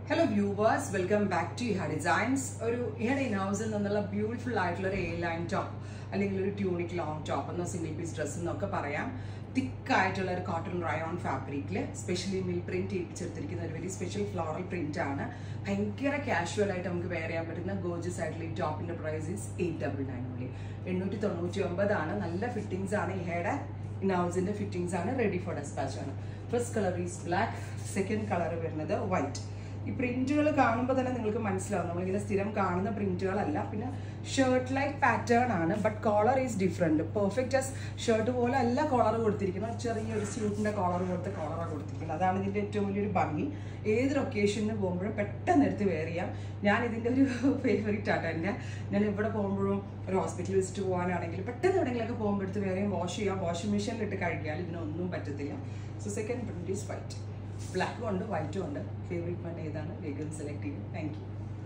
hello viewers welcome back to Iha designs ഒരു ഇഹയുടെ ഇനൗസിൽ നിന്നുള്ള ബ്യൂട്ടിഫുൾ ആയിട്ടുള്ള ഒരു എ ലൈൻ ടോപ്പ് അല്ലെങ്കിൽ ഒരു ട്യൂണിക് ലോങ് ടോപ്പ് എന്നോ സിംഗിൾ പീസ് ഡ്രസ്സ് എന്നൊക്കെ പറയാം തിക്കായിട്ടുള്ള ഒരു കോട്ടൺ റയോൺ ഫാബ്രിക്കിൽ സ്പെഷ്യലി മിൽ പ്രിന്റ് ചെയ്യിപ്പിച്ചെടുത്തിരിക്കുന്ന ഒരു വെരി സ്പെഷ്യൽ ഫ്ലോറൽ പ്രിന്റ് ആണ് ഭയങ്കര കാഷ്വൽ ആയിട്ട് നമുക്ക് വെയർ ചെയ്യാൻ പറ്റുന്ന ഗോജസ് ആയിട്ടുള്ള ഈ ടോപ്പിന്റെ price is eight double nine ഉള്ളി എണ്ണൂറ്റി തൊണ്ണൂറ്റി ഒമ്പതാണ് നല്ല ഫിറ്റിംഗ്സ് ആണ് ഇഹയുടെ ഇനൗസിന്റെ ഫിറ്റിംഗ്സ് ആണ് റെഡി ഫോർ ഡെസ്പാച്ച് ആണ് first colour is black second colour വരുന്നത് വൈറ്റ് ഈ പ്രിന്റുകൾ കാണുമ്പോൾ തന്നെ നിങ്ങൾക്ക് മനസ്സിലാവും നമ്മളിങ്ങനെ സ്ഥിരം കാണുന്ന പ്രിന്റുകളല്ല പിന്നെ ഷർട്ട് ലൈക്ക് പാറ്റേൺ ആണ് but collar is different perfect as shirt പോലെ അല്ല കോളർ കൊടുത്തിരിക്കുന്നത് ചെറിയൊരു സ്യൂട്ടിൻ്റെ കോളർ കൊടുത്ത കോളറാണ് കൊടുത്തിരിക്കുന്നത് അതാണ് ഇതിൻ്റെ ഏറ്റവും വലിയൊരു ഭംഗി ഏതൊരു ഒക്കേഷന് പോകുമ്പോഴും പെട്ടെന്ന് എടുത്ത് വെയർ ചെയ്യാം ഞാൻ ഇതിൻ്റെ ഒരു ഫേവറേറ്റ് ആട്ടോ എൻ്റെ ഞാൻ എവിടെ പോകുമ്പോഴും ഒരു ഹോസ്പിറ്റലിൽ വിസിറ്റ് പോകാനാണെങ്കിൽ പെട്ടെന്ന് എവിടെയെങ്കിലുമൊക്കെ പോകുമ്പോൾ എടുത്ത് വേറെ വാഷ് ചെയ്യാം വാഷിംഗ് മെഷീനിലിട്ട് കഴുകിയാൽ ഇതിനൊന്നും പറ്റത്തില്ല so second print is white ബ്ലാക്കും ഉണ്ട് വൈറ്റും ഉണ്ട് ഫേവറേറ്റ് വൺ ഏതാണ് വേഗം സെലക്ട് ചെയ്യും താങ്ക് യു